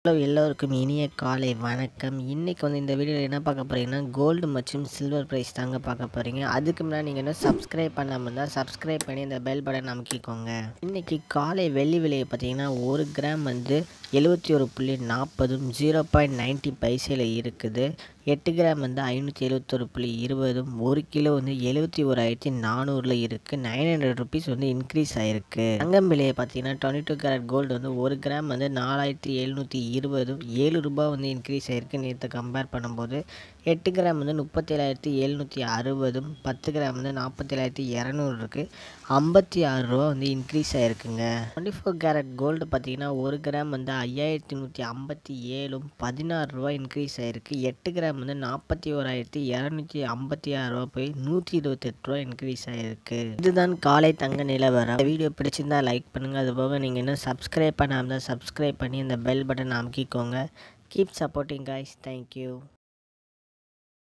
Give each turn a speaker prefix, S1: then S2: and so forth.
S1: hello எல்லோருக்கும் இனிய காலை வணக்கம் இன்றைக்கி வந்து இந்த வீடியோவில் என்ன பார்க்க போகிறீங்கன்னா கோல்டு மற்றும் சில்வர் ப்ரைஸ் தாங்க பார்க்க போகிறீங்க அதுக்கு முன்னாடி நீங்கள் இன்னும் சப்ஸ்கிரைப் பண்ணாமல் இருந்தால் சப்ஸ்கிரைப் பண்ணி இந்த பெல் பட்டன் அமைக்கிக்கோங்க இன்றைக்கி காலை வெள்ளி விலையை பார்த்தீங்கன்னா ஒரு கிராம் வந்து எழுபத்தி ஒரு புள்ளி நாற்பதும் ஜீரோ பாயிண்ட் நைன்ட்டி பைசையில் இருக்குது எட்டு கிராம் வந்து ஐநூற்றி எழுபத்தொரு புள்ளி இருபதும் ஒரு கிலோ வந்து எழுபத்தி ஓராயிரத்தி நானூறில் இருக்குது நைன் ஹண்ட்ரட் ருபீஸ் வந்து இன்க்ரீஸ் ஆகிருக்கு தங்கம் விலையை பார்த்தீங்கன்னா டுவெண்ட்டி டூ கேரட் கோல்டு வந்து ஒரு கிராம் வந்து நாலாயிரத்தி எழுநூற்றி இருபதும் ஏழு ரூபாய் வந்து இன்க்ரீஸ் ஆகிருக்கு நேற்று கம்பேர் பண்ணும்போது எட்டு கிராம் வந்து முப்பத்தேழாயிரத்தி எழுநூற்றி அறுபதும் பத்து கிராம் வந்து நாற்பத்தேழாயிரத்தி இரநூறு இருக்குது ஐம்பத்தி ஆறு ரூபா வந்து இன்க்ரீஸ் ஆகிருக்குங்க டுவெண்ட்டி ஃபோர் கேரட் கோல்டு பார்த்தீங்கன்னா ஒரு கிராம் வந்து ஐயாயிரத்தி நூற்றி ஐம்பத்தி ஏழும் பதினாறு ரூபா இன்க்ரீஸ் ஆகிருக்கு எட்டு கிராம் வந்து நாற்பத்தி ஓராயிரத்தி இரநூத்தி ஐம்பத்தி ஆறு ரூபா போய் நூற்றி இருபத்தெட்டு ரூபா இன்க்ரீஸ் ஆகிருக்கு இதுதான் காலை தங்க நிலவரம் இந்த வீடியோ பிடிச்சிருந்தா லைக் பண்ணுங்கள் அது போக நீங்கள் இன்னும் சப்ஸ்கிரைப் பண்ணாமல் தான் சப்ஸ்கிரைப் பண்ணி அந்த பெல் பட்டன் அமுக்கிக்கோங்க கீப் சப்போர்ட்டிங் காய்ஸ் தேங்க்யூ